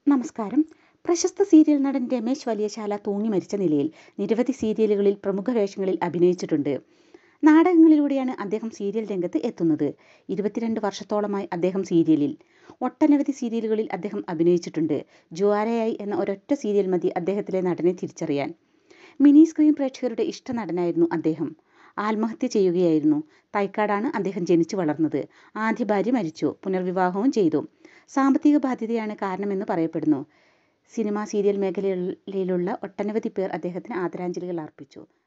നമസ്കാരം പ്രശസ്ത സീരിയൽ നടൻ രമേശ് വലിയശാല തൂങ്ങി മരിച്ച നിലയിൽ നിരവധി സീരിയലുകളിൽ പ്രമുഖ വേഷങ്ങളിൽ അഭിനയിച്ചിട്ടുണ്ട് നാടകങ്ങളിലൂടെയാണ് അദ്ദേഹം സീരിയൽ രംഗത്ത് എത്തുന്നത് ഇരുപത്തിരണ്ട് വർഷത്തോളമായി അദ്ദേഹം സീരിയലിൽ ഒട്ടനവധി സീരിയലുകളിൽ അദ്ദേഹം അഭിനയിച്ചിട്ടുണ്ട് ജ്വാലയായി എന്ന ഒരൊറ്റ സീരിയൽ മതി അദ്ദേഹത്തിലെ നടനെ തിരിച്ചറിയാൻ മിനി സ്ക്രീൻ പ്രേക്ഷകരുടെ ഇഷ്ട നടനായിരുന്നു അദ്ദേഹം ആത്മഹത്യ ചെയ്യുകയായിരുന്നു തൈക്കാടാണ് അദ്ദേഹം ജനിച്ചു വളർന്നത് ആദ്യ ഭാര്യ മരിച്ചു പുനർവിവാഹവും ചെയ്തു സാമ്പത്തിക ബാധ്യതയാണ് കാരണമെന്ന് പറയപ്പെടുന്നു സിനിമ സീരിയൽ മേഖലയിലുള്ള ഒട്ടനവധി പേർ അദ്ദേഹത്തിന് ആദരാഞ്ജലികൾ അർപ്പിച്ചു